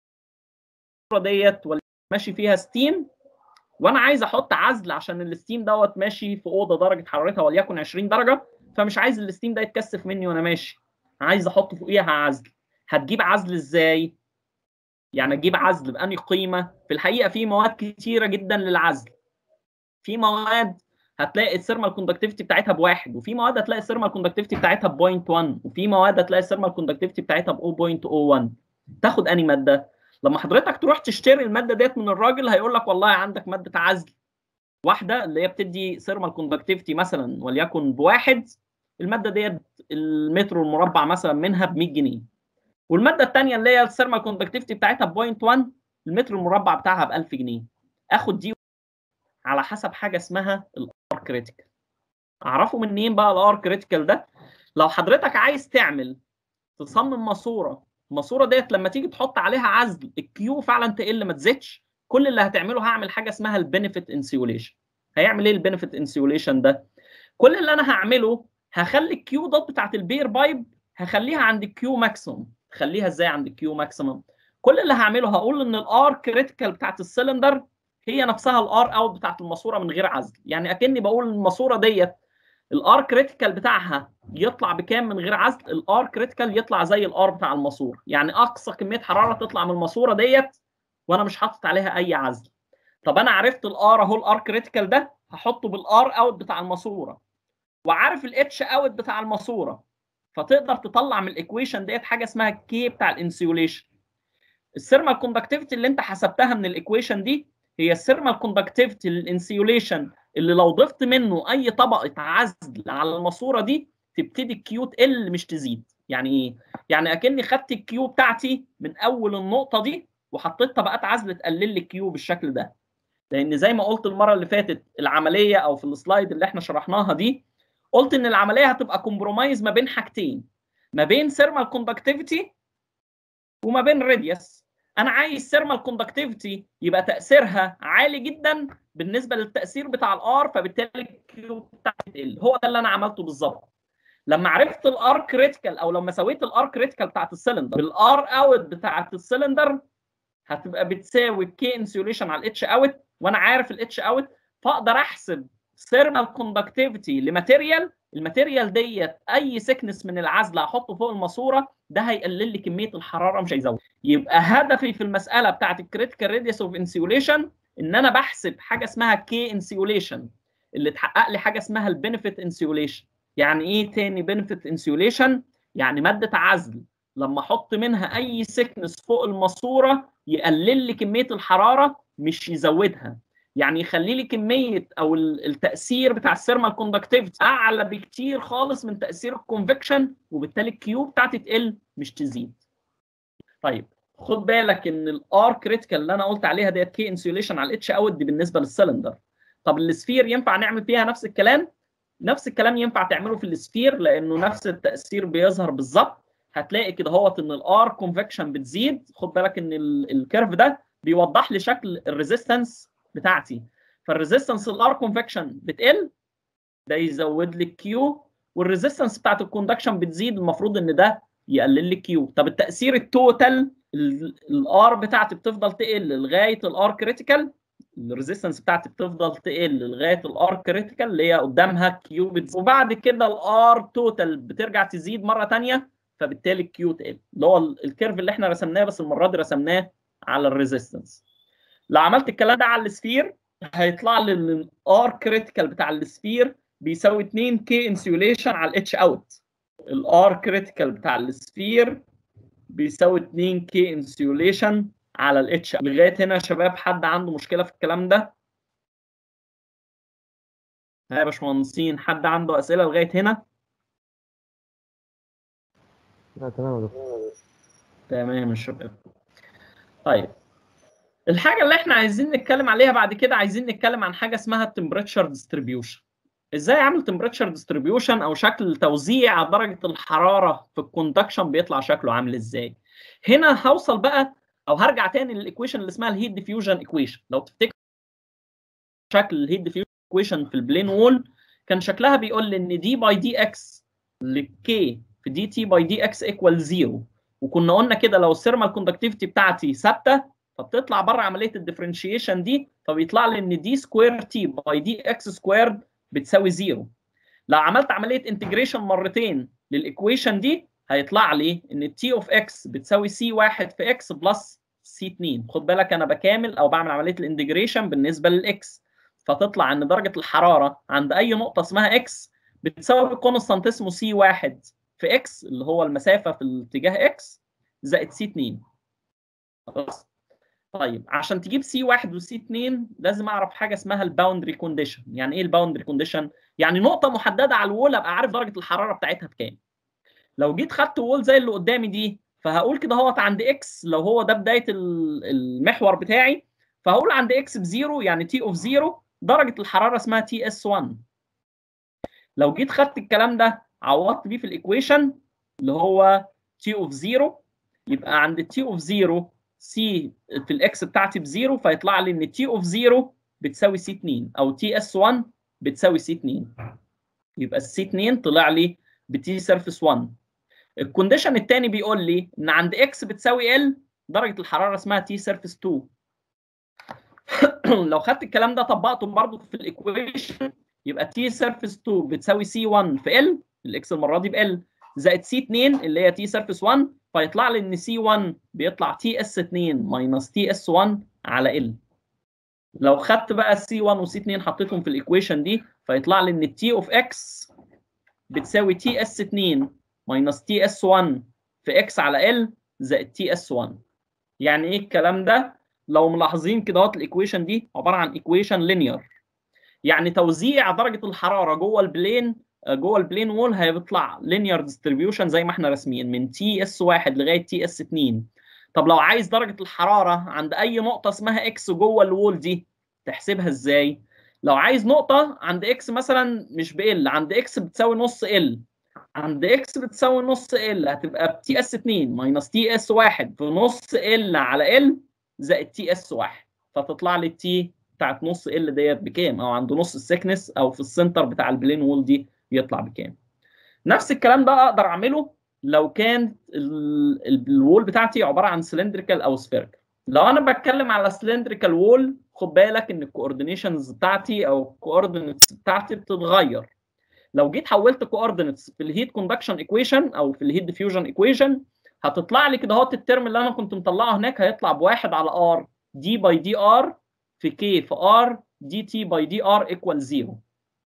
ديت ماشي فيها ستيم وانا عايز احط عزل عشان الستيم دوت ماشي في اوضه درجه حرارتها وليكن 20 درجه فمش عايز الستيم ده يتكثف مني وانا ماشي عايز احط فوقيها عزل هتجيب عزل ازاي يعني تجيب عزل بأنهي قيمه في الحقيقه في مواد كتيره جدا للعزل في مواد هتلاقي الثيرمال كوندكتيفيتي بتاعتها بواحد وفي مواد هتلاقي الثيرمال كوندكتيفيتي بتاعتها ب 0.1 وفي مواد هتلاقي الثيرمال كوندكتيفيتي بتاعتها ب 0.01 تاخد انهي ماده لما حضرتك تروح تشتري الماده ديت من الراجل هيقول لك والله عندك ماده عزل واحده اللي هي بتدي ثيرمال كوندكتيفيتي مثلا وليكن بواحد الماده ديت المتر المربع مثلا منها ب 100 جنيه والماده الثانيه اللي هي الثيرمال كوندكتيفيتي بتاعتها ب 0.1 المتر المربع بتاعها ب 1000 جنيه اخد دي على حسب حاجه اسمها الار كريتيكال اعرفه منين بقى الار كريتيكال ده لو حضرتك عايز تعمل تصمم ماسوره الماسوره ديت لما تيجي تحط عليها عزل الكيو فعلا تقل ما تزيدش كل اللي هتعمله هعمل حاجه اسمها البنفيت انسيوليشن هيعمل ايه البنفيت انسيوليشن ده كل اللي انا هعمله هخلي الكيو دوت بتاعت البير بايب هخليها عند الكيو ماكسيموم خليها ازاي عند الكيو ماكسيموم كل اللي هعمله هقول ان الار كريتيكال بتاعت السلندر هي نفسها الار اوت بتاعت الماسوره من غير عزل يعني اكني بقول الماسوره ديت الار كريتيكال بتاعها يطلع بكام من غير عزل الار كريتيكال يطلع زي الار بتاع الماسوره يعني اقصى كميه حراره تطلع من الماسوره ديت وانا مش حاطط عليها اي عزل طب انا عرفت الار اهو الار كريتيكال ده هحطه بالار اوت بتاع الماسوره وعارف الاتش اوت بتاع الماسوره فتقدر تطلع من الايكويشن ديت حاجه اسمها كي بتاع الانسيوليشن الثيرمال كوندكتيفيتي اللي انت حسبتها من الايكويشن دي هي الثيرمال كوندكتيفيتي للانسيوليشن اللي لو ضفت منه اي طبقه عزل على الماسوره دي تبتدي الكيو تقل مش تزيد يعني ايه يعني اكني خدت الكيو بتاعتي من اول النقطه دي وحطيت طبقات عزل تقلل لي الكيو بالشكل ده لان زي ما قلت المره اللي فاتت العمليه او في السلايد اللي احنا شرحناها دي قلت ان العمليه هتبقى كومبرومايز ما بين حاجتين ما بين ثيرمال كوندكتيفيتي وما بين راديوس انا عايز ثيرمال كوندكتيفيتي يبقى تاثيرها عالي جدا بالنسبه للتاثير بتاع الار فبالتالي الكيو بتاعتي تقل هو ده اللي انا عملته بالظبط لما عرفت الار كريتيكال او لما سويت الار كريتيكال بتاعت السلندر بالار اوت بتاعت السلندر هتبقى بتساوي كي انسيوليشن على الاتش اوت وانا عارف الاتش اوت فاقدر احسب ثيرمال كوندكتيفيتي لماتيريال الماتيريال ديت اي سكنس من العزل احطه فوق الماسوره ده هيقلل لي كميه الحراره مش هيزود يبقى هدفي في المساله بتاعت الكريتيكال راديوس اوف انسيوليشن ان انا بحسب حاجه اسمها كي انسيوليشن اللي تحقق لي حاجه اسمها البنفيت انسيوليشن يعني ايه تاني بنفيت انسيوليشن يعني ماده عزل لما احط منها اي سكنس فوق الماسوره يقلل لي كميه الحراره مش يزودها يعني يخلي لي كميه او التاثير بتاع الثيرمال كوندكتيفيتي اعلى بكتير خالص من تاثير الكونفكشن وبالتالي الكيو بتاعتي تقل مش تزيد طيب خد بالك ان الار كريتيكال اللي انا قلت عليها ديت كي انسيوليشن على الاتش اوت دي بالنسبه للسلندر طب السفير ينفع نعمل فيها نفس الكلام نفس الكلام ينفع تعمله في السفير لانه نفس التاثير بيظهر بالظبط هتلاقي كده هوت ان الار كونفكشن بتزيد خد بالك ان الكيرف ده بيوضح لي شكل الريزيستنس بتاعتي فالريزيستنس الار كونفكشن بتقل ده يزود لي الكيو والريزيستنس بتاعت الكوندكشن بتزيد المفروض ان ده يقلل لي الكيو طب التاثير التوتال الار بتاعتي بتفضل تقل لغايه الار كريتيكال الريزيستنس بتاعتي بتفضل تقل لغايه الار كريتيكال اللي هي قدامها كيو بتزيد وبعد كده الار توتال بترجع تزيد مره ثانيه فبالتالي الكيو تقل اللي هو الكيرف اللي احنا رسمناه بس المره دي رسمناه على الريزيستنس لو عملت الكلام ده على السفير هيطلع لي ان الار كريتيكال بتاع السفير بيساوي 2 كي انسيوليشن على الاتش اوت الار كريتيكال بتاع السفير بيساوي 2 كي انسيوليشن على الاتش لغايه هنا يا شباب حد عنده مشكله في الكلام ده ها يا باشمهندسين حد عنده اسئله لغايه هنا لا تمام يا دكتور تمام يا شباب طيب الحاجه اللي احنا عايزين نتكلم عليها بعد كده عايزين نتكلم عن حاجه اسمها التمبريتشر ديستريبيوشن ازاي اعمل تمبريتشر ديستريبيوشن او شكل توزيع درجه الحراره في الكوندكشن بيطلع شكله عامل ازاي هنا هوصل بقى او هرجع تاني للايكويشن اللي اسمها الهيت ديفيوجن ايكويشن لو تفتكر شكل الهيت ديفيوجن ايكويشن في البلين وول كان شكلها بيقول لي ان دي باي دي اكس لكي في دي تي باي دي اكس ايكوال زيرو وكنا قلنا كده لو الثيرمال كوندكتيفيتي بتاعتي ثابته فبتطلع بره عمليه الديفرنشيشن دي فبيطلع لي ان دي سكوير تي باي دي اكس سكوير بتساوي زيرو لو عملت عمليه انتجريشن مرتين للايكويشن دي هيطلع لي ان التي اوف اكس بتساوي سي 1 في اكس بلس سي 2 خد بالك انا بكامل او بعمل عمليه الانتجريشن بالنسبه للاكس فتطلع ان درجه الحراره عند اي نقطه اسمها اكس بتساوي كونستانت اسمه سي 1 في اكس اللي هو المسافه في الاتجاه اكس زائد سي 2 خلاص طيب عشان تجيب سي 1 وسي 2 لازم اعرف حاجه اسمها الباوندري كونديشن يعني ايه الباوندري كونديشن يعني نقطه محدده على الوول ابقى عارف درجه الحراره بتاعتها بكام لو جيت خدت وول زي اللي قدامي دي فهقول كده اهوت عند اكس لو هو ده بدايه المحور بتاعي فهقول عند اكس بزيرو يعني تي اوف زيرو درجه الحراره اسمها تي اس 1 لو جيت خدت الكلام ده عوضت بيه في الايكويشن اللي هو تي اوف زيرو يبقى عند تي اوف زيرو سي في الاكس بتاعتي بزيرو فيطلع لي ان تي اوف زيرو بتساوي سي 2 او تي اس 1 بتساوي سي 2 يبقى السي 2 طلع لي بتي سيرفيس 1 الكونديشن الثاني بيقول لي ان عند اكس بتساوي ال درجه الحراره اسمها تي سيرفيس 2 لو خدت الكلام ده طبقته برضه في الايكويشن يبقى تي سيرفيس 2 بتساوي سي 1 في ال الاكس المره دي بال زائد سي 2 اللي هي تي سيرفيس 1 فيطلع لي ان سي 1 بيطلع تي اس 2 ماينس تي اس 1 على ال لو خدت بقى سي 1 وسي 2 حطيتهم في الايكويشن دي فيطلع لي ان التي اوف اكس بتساوي تي اس 2 ماينس تي اس 1 في اكس على ال زائد تي اس 1 يعني ايه الكلام ده لو ملاحظين كده اهوت الايكويشن دي عباره عن ايكويشن لينير يعني توزيع درجه الحراره جوه البلين جوه البلين وول هيطلع لينير ديستريبيوشن زي ما احنا راسمين من تي اس 1 لغايه تي اس 2 طب لو عايز درجه الحراره عند اي نقطه اسمها اكس جوه الوول دي تحسبها ازاي لو عايز نقطه عند اكس مثلا مش بال عند اكس بتساوي نص ال عند اكس بتساوي نص ال هتبقى تي اس 2 ماينس تي اس 1 في نص ال على ال زائد تي اس 1 فتطلع لي التي بتاعت نص ال ديت بكام او عند نص السكنس او في السنتر بتاع البلين وول دي يطلع بكام نفس الكلام ده اقدر اعمله لو كان الوول بتاعتي عباره عن سلندريكال او سفيريكال لو انا بتكلم على سلندريكال وول خد بالك ان الكوردينيشنز بتاعتي او الكوردينتس بتاعتي بتتغير لو جيت حولت كوردينتس في الهيت كوندكشن ايكويشن او في الهيت ديفيوجن ايكويشن هتطلع لي كده اهوت الترم اللي انا كنت مطلعه هناك هيطلع بواحد على ار دي باي دي ار في كي في ار دي تي باي دي ار ايكوال زيرو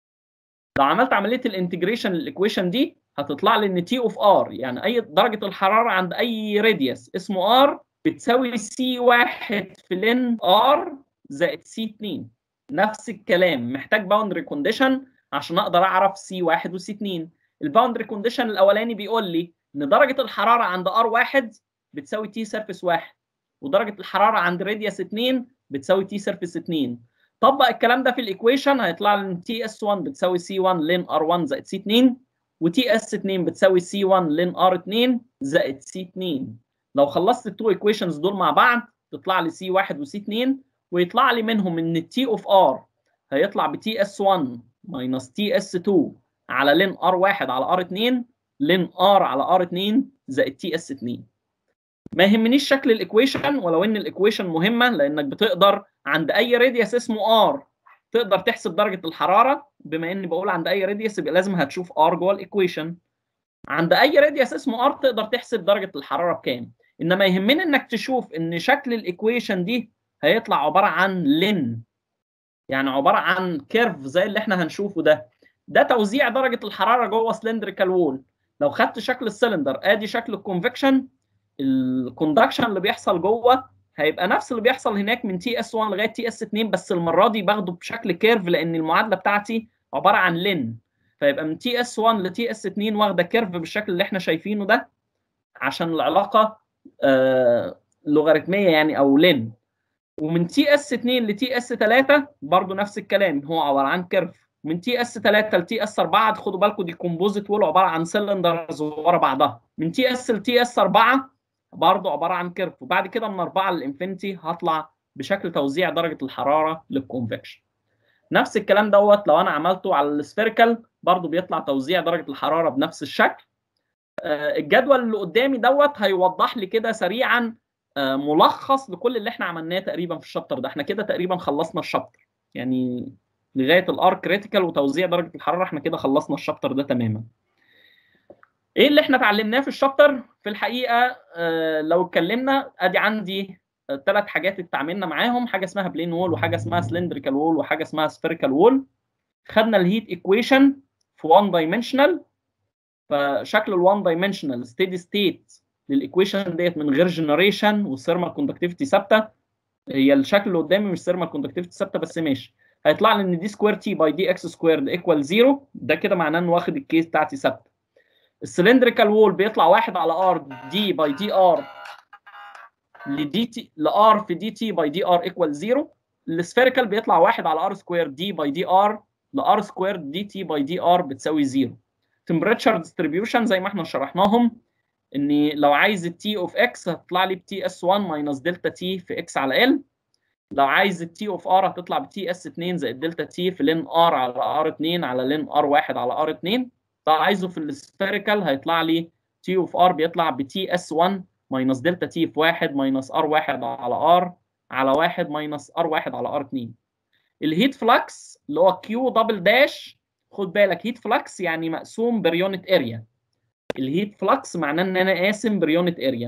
لو عملت عمليه الانتجريشن للايكويشن دي هتطلع لي ان تي اوف ار يعني اي درجه الحراره عند اي راديوس اسمه ار بتساوي سي واحد في لين ار زائد سي 2 نفس الكلام محتاج باوندري كونديشن عشان اقدر اعرف سي واحد وسي 2 الباوندري كونديشن الاولاني بيقول لي ان درجه الحراره عند ار واحد بتساوي تي سيرفيس واحد ودرجه الحراره عند راديوس 2 بتساوي تي سيرفيس 2 طبق الكلام ده في الايكويشن هيطلع لي ان تي اس 1 بتساوي سي 1 لين ار 1 زائد سي 2 وتي اس 2 بتساوي سي 1 لين ار 2 زائد سي 2 لو خلصت التو ايكويشنز دول مع بعض تطلع لي سي 1 وسي 2 ويطلع لي منهم ان التي اوف ار هيطلع بتي اس 1 ماينس تي اس 2 على لين ار 1 على ار 2 لين ار على ار 2 زائد تي اس 2 ما يهمنيش شكل الايكويشن ولو ان الايكويشن مهمه لانك بتقدر عند اي راديوس اسمه ار تقدر تحسب درجه الحراره بما اني بقول عند اي راديوس يبقى لازم هتشوف ار جوه الايكويشن عند اي راديوس اسمه ار تقدر تحسب درجه الحراره بكام انما يهمني انك تشوف ان شكل الايكويشن دي هيطلع عباره عن لين يعني عباره عن كيرف زي اللي احنا هنشوفه ده ده توزيع درجه الحراره جوه سلندريكال وول لو خدت شكل السلندر ادي شكل الكونفكشن الكوندكشن اللي بيحصل جوه هيبقى نفس اللي بيحصل هناك من تي اس 1 لغايه تي اس 2 بس المره دي باخده بشكل كيرف لان المعادله بتاعتي عباره عن لين فيبقى من تي اس 1 لتي اس 2 واخده كيرف بالشكل اللي احنا شايفينه ده عشان العلاقه آه لوغاريتميه يعني او لين ومن تي اس 2 لتي اس 3 برضو نفس الكلام هو عباره عن كيرف من تي اس 3 لتي اس 4 خدوا بالكم دي كومبوزيت وول عباره عن سلندرز ورا بعضها من تي اس لتي اس 4 برضه عباره عن كيرف وبعد كده من 4 للانفينيتي هطلع بشكل توزيع درجه الحراره للكونفكشن نفس الكلام دوت لو انا عملته على السفيريكال برضه بيطلع توزيع درجه الحراره بنفس الشكل الجدول اللي قدامي دوت هيوضح لي كده سريعا ملخص لكل اللي احنا عملناه تقريبا في الشابتر ده احنا كده تقريبا خلصنا الشابتر يعني لغايه الار كريتيكال وتوزيع درجه الحراره احنا كده خلصنا الشابتر ده تماما ايه اللي احنا اتعلمناه في الشابتر في الحقيقه آه لو اتكلمنا ادي عندي ثلاث حاجات اتعاملنا معاهم حاجه اسمها بلين وول وحاجه اسمها سلندريكال وول وحاجه اسمها سفيريكال وول خدنا الهيت ايكويشن في 1 دايمنشنال فشكل ال 1 دايمنشنال ستيدي ستيت للايكويشن ديت من غير جنريشن والثيرمال كوندكتيفيتي ثابته هي الشكل اللي قدامي مش ثيرمال كوندكتيفيتي ثابته بس ماشي هيطلع لي ان دي سكوير تي باي دي اكس سكوير ايكوال زيرو ده كده معناه انه واخد الكيس بتاعتي ثابته السلندريكال وول بيطلع واحد على ار دي باي دي ار لدي تي لار في دي تي باي دي ار ايكوال زيرو السفيريكال بيطلع واحد على ار سكوير دي باي دي ار لار سكوير دي تي باي دي ار بتساوي زيرو تمبريتشر ديستريبيوشن زي ما احنا شرحناهم ان لو عايز التي اوف اكس هتطلع لي بتي اس 1 ماينس دلتا تي في اكس على ال لو عايز التي اوف ار هتطلع بتي اس 2 زائد دلتا تي في لين ار على ار 2 على لين ار 1 على ار 2 طب عايزه في السفيريكال هيطلع لي تي اوف ار بيطلع بتي اس 1 ماينس دلتا تي في 1 ماينس ار 1 على ار على 1 ماينس ار 1 على ار 2 الهيت فلكس اللي هو كيو دبل داش خد بالك هيت فلكس يعني مقسوم بريونت اريا الهيت فلكس معناه ان انا قاسم بريونت اريا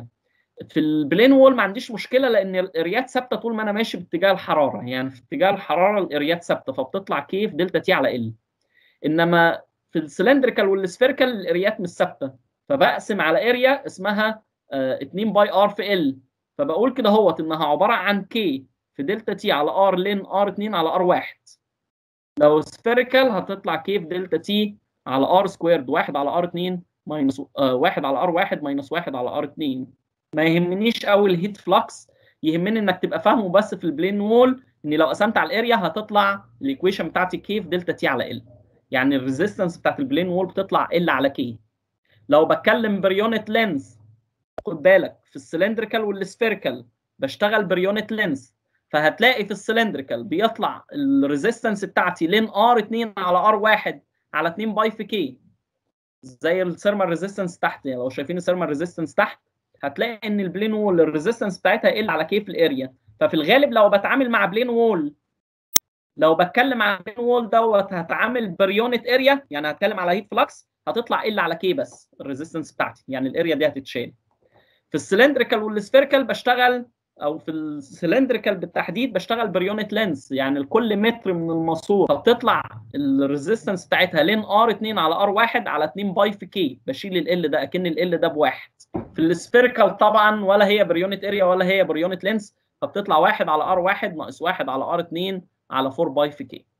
في البلين وول ما عنديش مشكله لان الاريات ثابته طول ما انا ماشي باتجاه الحراره يعني في اتجاه الحراره الاريات ثابته فبتطلع كيف دلتا تي على ال انما في السلندريكال والسفيريكال الاريات مش ثابته فبقسم على اريا اسمها آه، 2 باي ار في ال فبقول كده هوت انها عباره عن كي في دلتا تي على ار لين ار 2 على ار 1 لو سفيريكال هتطلع كي في دلتا تي على ار سكويرد 1 على ار 2 ماينس 1 على ار 1 ماينس 1 على ار 2 ما يهمنيش قوي الهيت فلكس يهمني انك تبقى فاهمه بس في البلين وول ان لو قسمت على الاريا هتطلع الايكويشن بتاعتي كي في دلتا تي على ال يعني الريزيستنس بتاعت البلين وول بتطلع ال على كي لو بتكلم بريونت لينز خد بالك في السلندريكال والسفيريكال بشتغل بريونت لينز فهتلاقي في السلندريكال بيطلع الريزيستنس بتاعتي لين ار 2 على ار 1 على 2 باي في كي زي الثيرمال ريزيستنس تحت يعني لو شايفين الثيرمال ريزيستنس تحت هتلاقي ان البلين وول الريزيستنس بتاعتها ال على كي في الاريا ففي الغالب لو بتعامل مع بلين وول لو بتكلم عن بلين وول دوت هتعامل بريونت اريا يعني هتكلم على هيت فلكس هتطلع ال على كي بس الريزيستنس بتاعتي يعني الاريا دي هتتشال في السلندريكال والسفيريكال بشتغل او في السلندريكال بالتحديد بشتغل بريونت لينس يعني لكل متر من الماسوره فبتطلع الريزيستنس بتاعتها لين ار 2 على ار 1 على 2 باي في كي بشيل ال ده اكن ال ده بواحد في السفيريكال طبعا ولا هي بريونت اريا ولا هي بريونت لينس فبتطلع 1 على ار 1 ناقص 1 على ار 2 على 4 باي في كي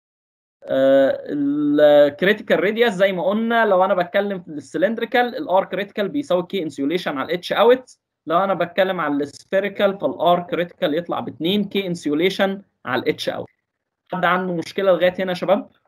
الكريتيكال راديوس زي ما قلنا لو انا بتكلم في السلندريكال الار كريتيكال بيساوي كي انسيوليشن على الاتش اوت لو انا بتكلم على السفيريكال فالار كريتيكال يطلع ب 2 كي انسيوليشن على الاتش اوت حد عنده مشكله لغايه هنا يا شباب